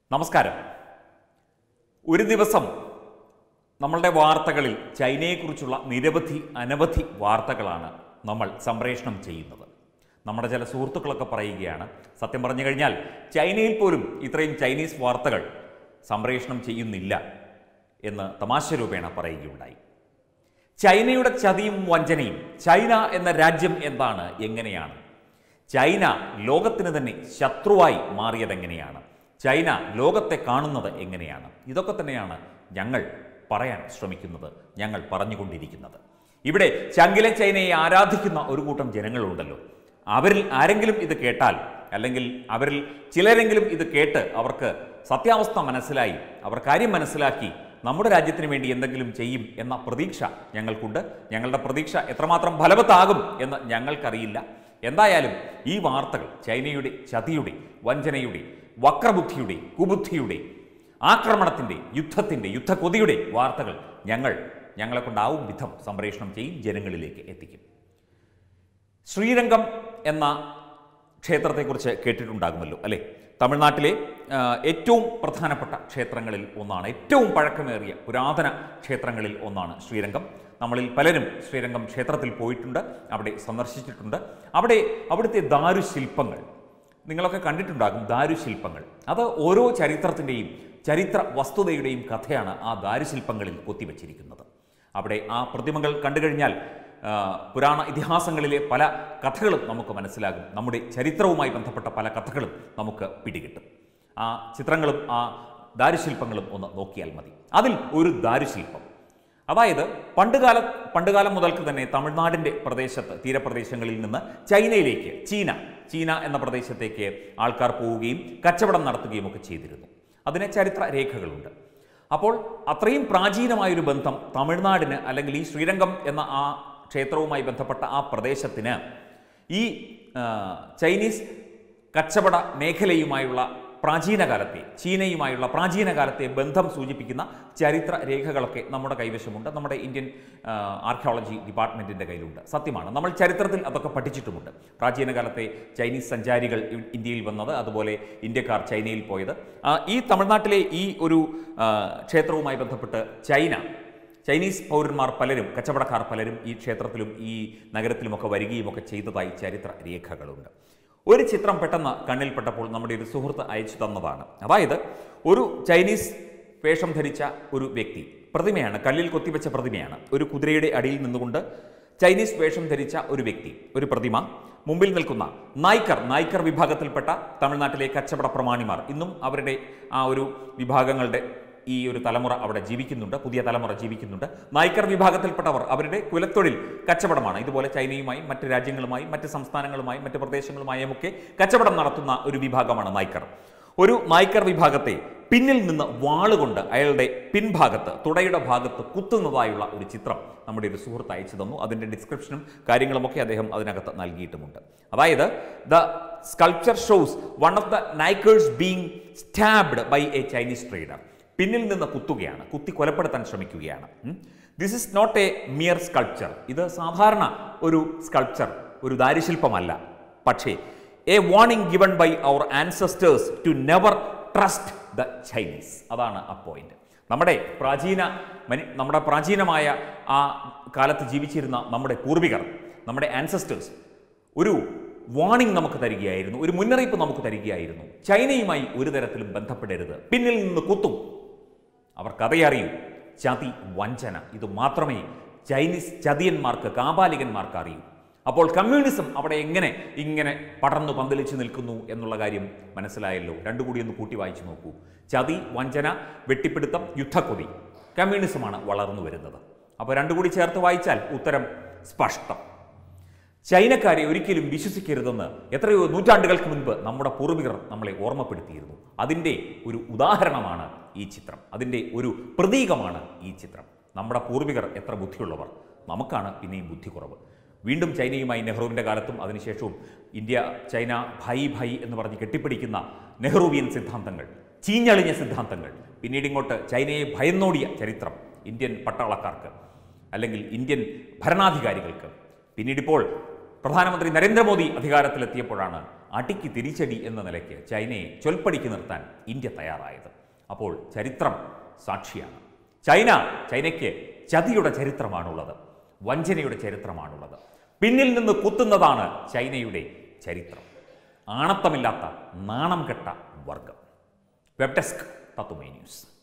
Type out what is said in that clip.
നമസ്കാരം ഒരു ദിവസം നമ്മളുടെ വാർത്തകളിൽ ചൈനയെക്കുറിച്ചുള്ള നിരവധി അനവധി വാർത്തകളാണ് നമ്മൾ സംപ്രേഷണം ചെയ്യുന്നത് നമ്മുടെ ചില സുഹൃത്തുക്കളൊക്കെ പറയുകയാണ് സത്യം പറഞ്ഞു കഴിഞ്ഞാൽ ചൈനയിൽ പോലും ഇത്രയും ചൈനീസ് വാർത്തകൾ സംപ്രേഷണം ചെയ്യുന്നില്ല എന്ന് തമാശ രൂപേണ പറയുകയുണ്ടായി ചൈനയുടെ ചതിയും വഞ്ചനയും ചൈന എന്ന രാജ്യം എന്താണ് എങ്ങനെയാണ് ചൈന ലോകത്തിന് തന്നെ ശത്രുവായി മാറിയതെങ്ങനെയാണ് ചൈന ലോകത്തെ കാണുന്നത് എങ്ങനെയാണ് ഇതൊക്കെ തന്നെയാണ് ഞങ്ങൾ പറയാൻ ശ്രമിക്കുന്നത് ഞങ്ങൾ പറഞ്ഞുകൊണ്ടിരിക്കുന്നത് ഇവിടെ ചങ്കിലെ ചൈനയെ ആരാധിക്കുന്ന ഒരു കൂട്ടം ജനങ്ങളുണ്ടല്ലോ അവരിൽ ആരെങ്കിലും ഇത് കേട്ടാൽ അല്ലെങ്കിൽ അവരിൽ ചിലരെങ്കിലും ഇത് കേട്ട് അവർക്ക് സത്യാവസ്ഥ മനസ്സിലായി അവർ കാര്യം മനസ്സിലാക്കി നമ്മുടെ രാജ്യത്തിന് വേണ്ടി എന്തെങ്കിലും ചെയ്യും എന്ന പ്രതീക്ഷ ഞങ്ങൾക്കുണ്ട് ഞങ്ങളുടെ പ്രതീക്ഷ എത്രമാത്രം ഫലവത്താകും എന്ന് ഞങ്ങൾക്കറിയില്ല എന്തായാലും ഈ വാർത്തകൾ ചൈനയുടെ ചതിയുടെ വഞ്ചനയുടെ വക്രബുദ്ധിയുടെ കുബുദ്ധിയുടെ ആക്രമണത്തിൻ്റെ യുദ്ധത്തിൻ്റെ യുദ്ധക്കൊതിയുടെ വാർത്തകൾ ഞങ്ങൾ ഞങ്ങളെ കൊണ്ടാവും വിധം സംപ്രേഷണം ചെയ്യും ജനങ്ങളിലേക്ക് എത്തിക്കും ശ്രീരംഗം എന്ന ക്ഷേത്രത്തെക്കുറിച്ച് കേട്ടിട്ടുണ്ടാകുമല്ലോ അല്ലേ തമിഴ്നാട്ടിലെ ആ, ഏറ്റവും പ്രധാനപ്പെട്ട ക്ഷേത്രങ്ങളിൽ ഒന്നാണ് ഏറ്റവും പഴക്കമേറിയ പുരാതന ക്ഷേത്രങ്ങളിൽ ഒന്നാണ് ശ്രീരംഗം നമ്മളിൽ പലരും ശ്രീരംഗം ക്ഷേത്രത്തിൽ പോയിട്ടുണ്ട് അവിടെ സന്ദർശിച്ചിട്ടുണ്ട് അവിടെ അവിടുത്തെ ദാരുശില്പങ്ങൾ നിങ്ങളൊക്കെ കണ്ടിട്ടുണ്ടാകും ദാരുശില്പങ്ങൾ അത് ഓരോ ചരിത്രത്തിൻ്റെയും ചരിത്ര വസ്തുതയുടെയും കഥയാണ് ആ ദാരുശില്പങ്ങളിൽ കൊത്തിവെച്ചിരിക്കുന്നത് അവിടെ ആ പ്രതിമകൾ കണ്ടു കഴിഞ്ഞാൽ ആ, പുരാണ ഇതിഹാസങ്ങളിലെ പല കഥകളും നമുക്ക് മനസ്സിലാകും നമ്മുടെ ചരിത്രവുമായി ബന്ധപ്പെട്ട പല കഥകളും നമുക്ക് പിടികിട്ടും ആ ചിത്രങ്ങളും ആ ദാരുശില്പങ്ങളും ഒന്ന് നോക്കിയാൽ മതി അതിൽ ഒരു ദാരുശില്പം അതായത് പണ്ടുകാല പണ്ടുകാലം മുതൽക്ക് തന്നെ തമിഴ്നാടിൻ്റെ പ്രദേശത്ത് തീരപ്രദേശങ്ങളിൽ നിന്ന് ചൈനയിലേക്ക് ചീന ചീന എന്ന പ്രദേശത്തേക്ക് ആൾക്കാർ പോവുകയും കച്ചവടം നടത്തുകയും ഒക്കെ ചെയ്തിരുന്നു അതിന് ചരിത്ര രേഖകളുണ്ട് അപ്പോൾ അത്രയും പ്രാചീനമായൊരു ബന്ധം തമിഴ്നാടിന് അല്ലെങ്കിൽ ഈ ശ്രീരംഗം എന്ന ആ ക്ഷേത്രവുമായി ബന്ധപ്പെട്ട ആ പ്രദേശത്തിന് ഈ ആ, ചൈനീസ് കച്ചവട മേഖലയുമായുള്ള പ്രാചീന കാലത്തെ ചീനയുമായുള്ള പ്രാചീന കാലത്തെ ബന്ധം സൂചിപ്പിക്കുന്ന ചരിത്ര രേഖകളൊക്കെ നമ്മുടെ കൈവശമുണ്ട് നമ്മുടെ ഇന്ത്യൻ ആ, ആർക്കിയോളജി ഡിപ്പാർട്ട്മെൻറ്റിൻ്റെ കയ്യിലുണ്ട് സത്യമാണ് നമ്മൾ ചരിത്രത്തിൽ അതൊക്കെ പഠിച്ചിട്ടുമുണ്ട് പ്രാചീന കാലത്തെ ചൈനീസ് സഞ്ചാരികൾ ഇ- ഇന്ത്യയിൽ വന്നത് അതുപോലെ ഇന്ത്യക്കാർ ചൈനയിൽ പോയത് ആ, ഈ തമിഴ്നാട്ടിലെ ഈ ഒരു ആ, ക്ഷേത്രവുമായി ബന്ധപ്പെട്ട് ചൈന ചൈനീസ് പൗരന്മാർ പലരും കച്ചവടക്കാർ പലരും ഈ ക്ഷേത്രത്തിലും ഈ നഗരത്തിലുമൊക്കെ വരികയും ഒക്കെ ചെയ്തതായി ചരിത്ര രേഖകളുണ്ട് ഒരു ചിത്രം പെട്ടെന്ന് കണ്ണിൽപ്പെട്ടപ്പോൾ നമ്മുടെ ഒരു സുഹൃത്ത് അയച്ചു തന്നതാണ് അതായത് ഒരു ചൈനീസ് വേഷം ധരിച്ച ഒരു വ്യക്തി പ്രതിമയാണ് കല്ലിൽ കൊത്തിവെച്ച പ്രതിമയാണ് ഒരു കുതിരയുടെ അടിയിൽ നിന്നുകൊണ്ട് ചൈനീസ് വേഷം ധരിച്ച ഒരു വ്യക്തി ഒരു പ്രതിമ മുമ്പിൽ നിൽക്കുന്ന നായ്ക്കർ നായ്ക്കർ വിഭാഗത്തിൽപ്പെട്ട തമിഴ്നാട്ടിലെ കച്ചവട പ്രമാണിമാർ ഇന്നും അവരുടെ ആ ഒരു വിഭാഗങ്ങളുടെ ഈ ഒരു തലമുറ അവിടെ ജീവിക്കുന്നുണ്ട് പുതിയ തലമുറ ജീവിക്കുന്നുണ്ട് നായ്ക്കർ വിഭാഗത്തിൽപ്പെട്ടവർ അവരുടെ കുലത്തൊഴിൽ കച്ചവടമാണ് ഇതുപോലെ ചൈനയുമായും മറ്റ് രാജ്യങ്ങളുമായും മറ്റ് സംസ്ഥാനങ്ങളുമായും മറ്റ് പ്രദേശങ്ങളുമായും ഒക്കെ കച്ചവടം നടത്തുന്ന ഒരു വിഭാഗമാണ് നായ്ക്കർ ഒരു നായ്ക്കർ വിഭാഗത്തെ പിന്നിൽ നിന്ന് വാളുകൊണ്ട് അയാളുടെ പിൻഭാഗത്ത് തുടയുടെ ഭാഗത്ത് കുത്തുന്നതായുള്ള ഒരു ചിത്രം നമ്മുടെ ഒരു സുഹൃത്ത് അയച്ചു തന്നു അതിൻ്റെ ഡിസ്ക്രിപ്ഷനും കാര്യങ്ങളുമൊക്കെ അദ്ദേഹം അതിനകത്ത് നൽകിയിട്ടുമുണ്ട് അതായത് the sculpture shows one of the നൈക്കേഴ്സ് being stabbed by a Chinese trader പിന്നിൽ നിന്ന് കുത്തുകയാണ് കുത്തി കൊലപ്പെടുത്താൻ ശ്രമിക്കുകയാണ് this is not a mere sculpture ഇത് സാധാരണ ഒരു സ്കൾപ്ചർ ഒരു ദാരുശില്പമല്ല പക്ഷേ a warning given by our ancestors to never trust the Chinese അതാണ് ആ പോയിന്റ് നമ്മുടെ പ്രാചീന മനി നമ്മുടെ പ്രാചീനമായ ആ കാലത്ത് ജീവിച്ചിരുന്ന നമ്മുടെ പൂർവികർ നമ്മുടെ ആൻസസ്റ്റേഴ്സ് ഒരു വാണിംഗ് നമുക്ക് തരികയായിരുന്നു ഒരു മുന്നറിയിപ്പ് നമുക്ക് തരികയായിരുന്നു ചൈനയുമായി ഒരു തരത്തിലും ബന്ധപ്പെടരുത് പിന്നിൽ നിന്ന് കുത്തും അവർക്കതയറിയൂ ചതി വഞ്ചന ഇത് മാത്രമേ ചൈനീസ് ചതിയന്മാർക്ക് കാപാലികന്മാർക്ക് അറിയൂ അപ്പോൾ കമ്മ്യൂണിസം അവിടെ എങ്ങനെ ഇങ്ങനെ പടർന്നു പന്തലിച്ച് നിൽക്കുന്നു എന്നുള്ള കാര്യം മനസ്സിലായല്ലോ രണ്ടു കൂടി ഒന്ന് കൂട്ടി വായിച്ചു നോക്കൂ ചതി വഞ്ചന വെട്ടിപ്പിടുത്തം യുദ്ധക്കൊതി കമ്മ്യൂണിസമാണ് വളർന്നു വരുന്നത് അപ്പോൾ രണ്ടു കൂടി ചേർത്ത് വായിച്ചാൽ ഉത്തരം സ്പഷ്ടം ചൈനക്കാരെ ഒരിക്കലും വിശ്വസിക്കരുതെന്ന് എത്രയോ നൂറ്റാണ്ടുകൾക്ക് മുൻപ് നമ്മുടെ പൂർവികർ നമ്മളെ ഓർമ്മപ്പെടുത്തിയിരുന്നു അതിൻ്റെ ഒരു ഉദാഹരണമാണ് ഈ ചിത്രം അതിൻ്റെ ഒരു പ്രതീകമാണ് ഈ ചിത്രം നമ്മുടെ പൂർവികർ എത്ര ബുദ്ധിയുള്ളവർ നമുക്കാണ് പിന്നെയും ബുദ്ധി കുറവ് വീണ്ടും ചൈനയുമായി നെഹ്റുവിൻ്റെ കാലത്തും അതിനുശേഷവും ഇന്ത്യ ചൈന ഭൈ ഭൈ എന്ന് പറഞ്ഞ് കെട്ടിപ്പിടിക്കുന്ന നെഹ്റുവിയൻ സിദ്ധാന്തങ്ങൾ ചീഞ്ഞളിഞ്ഞ സിദ്ധാന്തങ്ങൾ പിന്നീട് ഇങ്ങോട്ട് ചൈനയെ ഭയന്നോടിയ ചരിത്രം ഇന്ത്യൻ പട്ടാളക്കാർക്ക് അല്ലെങ്കിൽ ഇന്ത്യൻ ഭരണാധികാരികൾക്ക് പിന്നീടിപ്പോൾ പ്രധാനമന്ത്രി നരേന്ദ്രമോദി അധികാരത്തിലെത്തിയപ്പോഴാണ് അടിക്ക് തിരിച്ചടി എന്ന നിലയ്ക്ക് ചൈനയെ ചൊൽപ്പടിക്ക് നിർത്താൻ ഇന്ത്യ തയ്യാറായത് അപ്പോൾ ചരിത്രം സാക്ഷിയാണ് ചൈന ചൈനയ്ക്ക് ചതിയുടെ ചരിത്രമാണുള്ളത് വഞ്ചനയുടെ ചരിത്രമാണുള്ളത് പിന്നിൽ നിന്ന് കുത്തുന്നതാണ് ചൈനയുടെ ചരിത്രം ആണത്തമില്ലാത്ത നാണം കെട്ട വർഗം വെബ് ഡെസ്ക് തത്തുമേ ന്യൂസ്